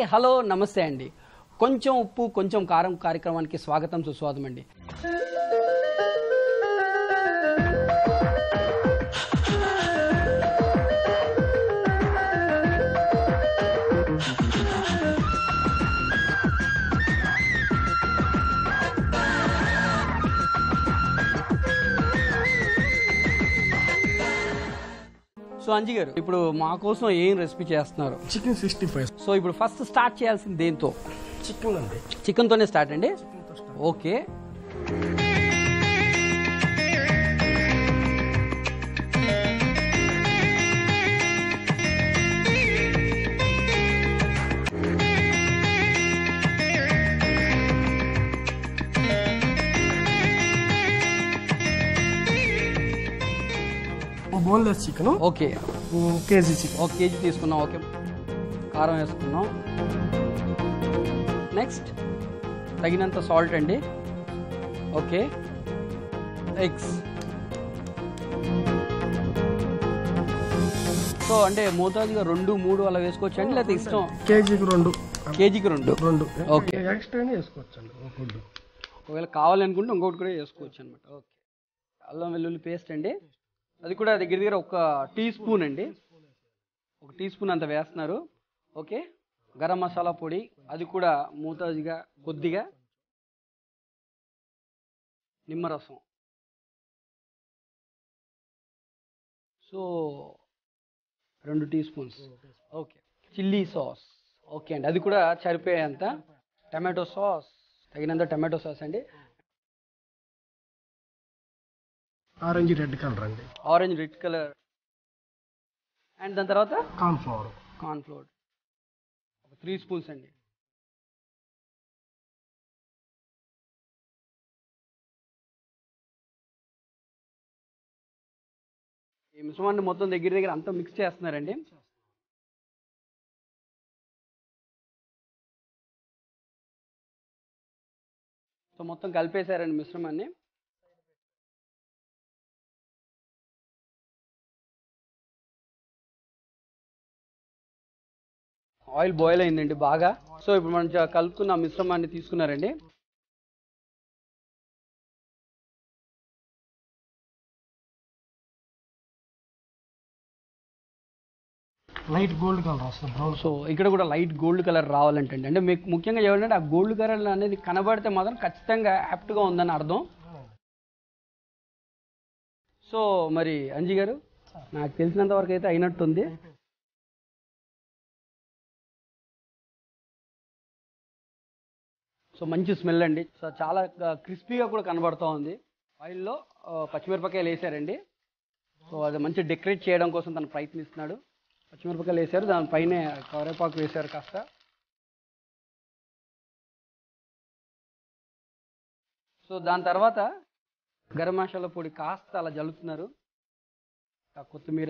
Hello నమస్తే అండి కొంచెం ఉప్పు కొంచెం కారం కార్యక్రమానికి స్వాగతం సుస్వాగతం అండి సో అంజి గారు ఇప్పుడు మా కోసం ఏం రెసిపీ చేస్తున్నారు చికెన్ సిక్స్టీ ఫైవ్ సో ఇప్పుడు ఫస్ట్ స్టార్ట్ చేయాల్సింది దేంతో చికెన్ అండి చికెన్తోనే స్టార్ట్ అండి okay boneless chicken okay KG chicken ఒక కేజీ తీసుకున్నాం ఓకే కారం వేసుకున్నాం నెక్స్ట్ తగినంత సాల్ట్ అండి ఓకే ఎగ్స్ సో అంటే మోతాదుగా రెండు మూడు అలా వేసుకోవచ్చు అండి లేకపోతే ఇష్టం కేజీకి రెండు కేజీకి రెండు రెండు ఓకే. ఎక్స్ట్రానే వేసుకోవచ్చు అండి ఒక గుడ్డు ఒకవేళ కావాలనుకుంటే ఇంకొకటి కూడా వేసుకోవచ్చు అనమాట ఓకే అల్లం వెల్లుల్లి పేస్ట్ అండి అది కూడా దగ్గర దగ్గర ఒక టీ స్పూన్ అండి ఒక టీ స్పూన్ అంత వేస్తున్నారు ఓకే గరం మసాలా పొడి అది కూడా మోతాజుగా కొద్దిగా నిమ్మరసం సో రెండు teaspoons okay chilli sauce okay అండి అది కూడా సరిపోయేంత టమాటో సాస్ తగినంత టమాటో సాస్ అండి ఆరెంజ్ రెడ్ కలర్ అండి ఆరెంజ్ రెడ్ కలర్ అండ్ దాని తర్వాత కార్న్ ఫ్లవర్ కార్న్ ఫ్లోర్ ఒక త్రీ స్పూన్స్ అండి ఈ మిశ్రమాన్ని మొత్తం దగ్గర దగ్గర అంతా మిక్స్ చేస్తున్నారండి సో మొత్తం కలిపేశారండి మిశ్రమాన్ని ఆయిల్ బాయిల్ అయిందండి బాగా సో ఇప్పుడు మనం చ- కలుపుకున్న మిశ్రమాన్ని తీసుకున్నారండి లైట్ గోల్డ్ కలర్ వస్తుంది బ్రౌన్ సో ఇక్కడ కూడా లైట్ గోల్డ్ కలర్ రావాలంటే అంటే మీకు ముఖ్యంగా ఎవరంటే ఆ గోల్డ్ కలర్ అనేది కనబడితే మాత్రం ఖచ్చితంగా యాప్ట్గా ఉందని అర్థం సో మరి అంజీ గారు నాకు తెలిసినంత వరకు అయితే అయినట్టుంది సో మంచి స్మెల్ అండి సో చాలా క్రిస్పీగా కూడా కనబడుతూ ఉంది ఆయిల్లో ఆ, పచ్చిమిరపకాయలు వేసారండి సో అది మంచి డెకరేట్ చేయడం కోసం తను ప్రయత్నిస్తున్నాడు పచ్చిమిరపకాయలు వేసారు దానిపైన కరివేపాకు వేశారు కాస్త సో దాని తర్వాత గరం మసాలా పొడి కాస్త అలా జల్లుతున్నారు ఆ కొత్తిమీర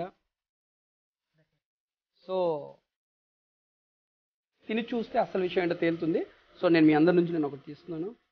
సో తిని చూస్తే అసలు విషయం ఏంటో తేలుతుంది సో నేను మీ అందరి నుంచి నేను ఒకటి తీస్తున్నాను